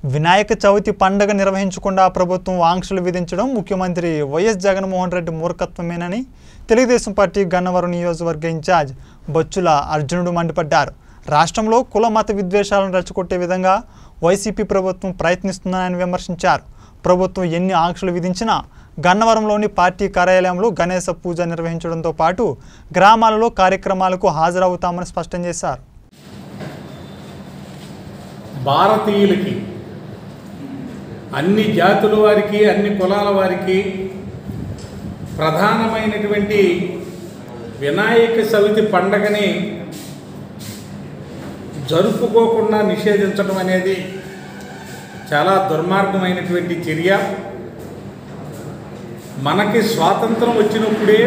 వినాయక చవితి పండగ నిర్వహించకుండా ప్రభుత్వం ఆంక్షలు విధించడం ముఖ్యమంత్రి వైఎస్ జగన్మోహన్ రెడ్డి మూర్ఖత్వమేనని తెలుగుదేశం పార్టీ గన్నవరం నియోజకవర్గ ఇన్ఛార్జ్ బొచ్చుల అర్జునుడు మండిపడ్డారు రాష్ట్రంలో కుల మత విద్వేషాలను రెచ్చగొట్టే విధంగా వైసీపీ ప్రభుత్వం ప్రయత్నిస్తుందని విమర్శించారు ప్రభుత్వం ఎన్ని ఆంక్షలు విధించినా గన్నవరంలోని పార్టీ కార్యాలయంలో గణేశ పూజ నిర్వహించడంతో పాటు గ్రామాలలో కార్యక్రమాలకు హాజరవుతామని స్పష్టం చేశారు భారతీయులకి అన్ని జాతుల వారికి అన్ని కులాల వారికి ప్రధానమైనటువంటి వినాయక చవితి పండగని జరుపుకోకుండా నిషేధించడం అనేది చాలా దుర్మార్గమైనటువంటి చర్య మనకి స్వాతంత్రం వచ్చినప్పుడే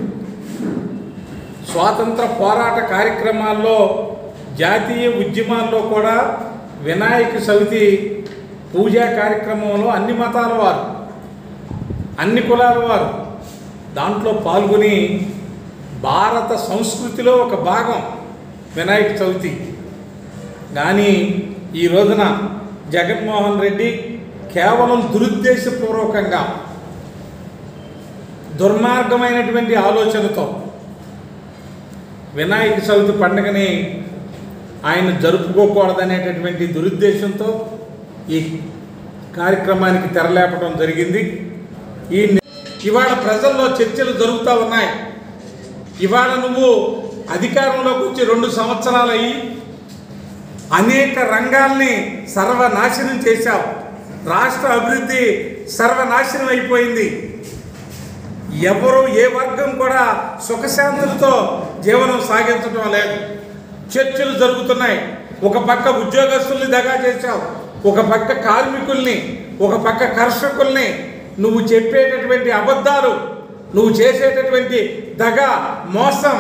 స్వాతంత్ర పోరాట కార్యక్రమాల్లో జాతీయ ఉద్యమాల్లో కూడా వినాయక చవితి పూజా కార్యక్రమంలో అన్ని మతాల వారు అన్ని కులాల వారు దాంట్లో పాల్గొని భారత సంస్కృతిలో ఒక భాగం వినాయక చవితి కానీ ఈ రోజున జగన్మోహన్ రెడ్డి కేవలం దురుద్దేశపూర్వకంగా దుర్మార్గమైనటువంటి ఆలోచనతో వినాయక చవితి పండుగని ఆయన జరుపుకోకూడదనేటటువంటి దురుద్దేశంతో ఈ కార్యక్రమానికి తెరలేపడం జరిగింది ఈ ఇవాళ ప్రజల్లో చర్చలు జరుగుతూ ఉన్నాయి ఇవాళ నువ్వు అధికారంలోకి వచ్చి రెండు సంవత్సరాలయ్యి అనేక రంగాల్ని సర్వనాశనం చేశావు రాష్ట్ర అభివృద్ధి సర్వనాశనం అయిపోయింది ఎవరు ఏ వర్గం కూడా సుఖశాంతులతో జీవనం సాగించడం లేదు చర్చలు జరుగుతున్నాయి ఒక పక్క ఉద్యోగస్తుల్ని దగా చేశావు ఒక పక్క కార్మికుల్ని ఒక పక్క కర్షకుల్ని నువ్వు చెప్పేటటువంటి అబద్ధాలు నువ్వు చేసేటటువంటి దగ మోసం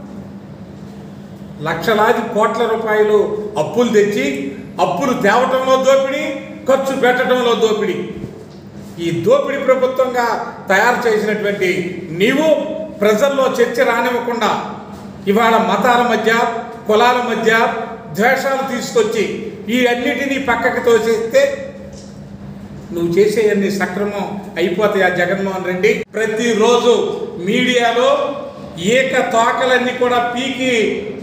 లక్షలాది కోట్ల రూపాయలు అప్పులు తెచ్చి అప్పులు తేవటంలో దోపిడీ ఖర్చు పెట్టడంలో దోపిడీ ఈ దోపిడీ ప్రభుత్వంగా తయారు చేసినటువంటి నీవు ప్రజల్లో చర్చ రానివ్వకుండా ఇవాళ మతాల మధ్య కులాల మధ్య ద్వేషాలు తీసుకొచ్చి ఈ అన్నిటినీ పక్కకి తోసేస్తే నువ్వు చేసే అన్ని సక్రమం అయిపోతాయి ఆ జగన్మోహన్ రెడ్డి ప్రతిరోజు మీడియాలో ఏక తోకలన్నీ కూడా పీకి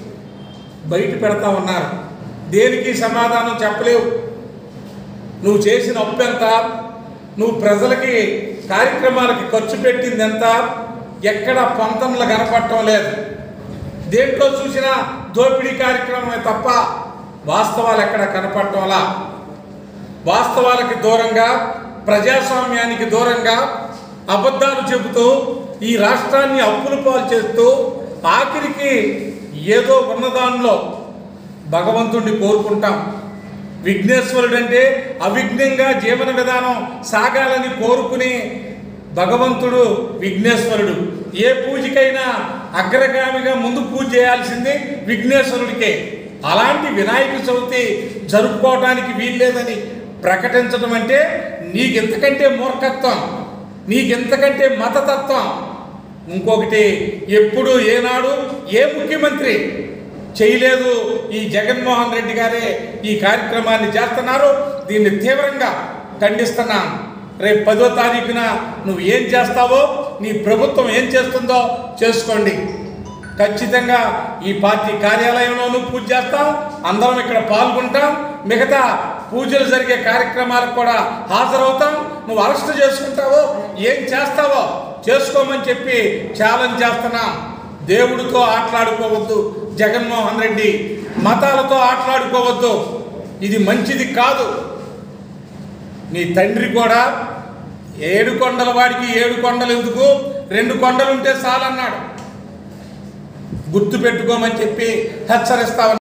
బయట పెడతా ఉన్నారు దేనికి సమాధానం చెప్పలేవు నువ్వు చేసిన అప్పు ఎంత నువ్వు ప్రజలకి కార్యక్రమాలకి ఖర్చు పెట్టింది ఎంత ఎక్కడ పంతంలో కనపడటం లేదు దేంట్లో చూసినా దోపిడీ కార్యక్రమమే తప్ప వాస్తవాలు ఎక్కడ కనపడటంలా వాస్తవాలకి దూరంగా ప్రజాస్వామ్యానికి దూరంగా అబద్ధాలు చెబుతూ ఈ రాష్ట్రాన్ని అప్పులు పాలు చేస్తూ ఆఖరికి ఏదో ఉన్నదానిలో భగవంతుణ్ణి కోరుకుంటాం విఘ్నేశ్వరుడు అంటే అవిఘ్నంగా జీవన విధానం సాగాలని కోరుకుని భగవంతుడు విఘ్నేశ్వరుడు ఏ పూజకైనా అగ్రగామిగా ముందు పూజ చేయాల్సింది విఘ్నేశ్వరుడికే అలాంటి వినాయక చవితి జరుపుకోవడానికి వీల్లేదని ప్రకటించడం అంటే నీకెంతకంటే మూర్ఖత్వం నీకెంతకంటే మతతత్వం ఇంకొకటి ఎప్పుడు ఏనాడు ఏ ముఖ్యమంత్రి చేయలేదు ఈ జగన్మోహన్ రెడ్డి గారే ఈ కార్యక్రమాన్ని చేస్తున్నారు దీన్ని తీవ్రంగా ఖండిస్తున్నాం రేపు పదో తారీఖున నువ్వు ఏం చేస్తావో నీ ప్రభుత్వం ఏం చేస్తుందో చేసుకోండి ఖచ్చితంగా ఈ పార్టీ కార్యాలయంలోనూ పూజ చేస్తాం అందరం ఇక్కడ పాల్గొంటాం మిగతా పూజలు జరిగే కార్యక్రమాలకు కూడా హాజరవుతాం నువ్వు అరెస్ట్ చేసుకుంటావో ఏం చేస్తావో చేసుకోమని చెప్పి ఛాలెంజ్ చేస్తున్నాం దేవుడితో ఆటలాడుకోవద్దు జగన్మోహన్ రెడ్డి మతాలతో ఆటలాడుకోవద్దు ఇది మంచిది కాదు నీ తండ్రి కూడా ఏడు కొండల వాడికి ఏడు కొండలు ఎందుకు రెండు కొండలు ఉంటే చాలన్నాడు గుర్తు పెట్టుకోమని చెప్పి హెచ్చరిస్తా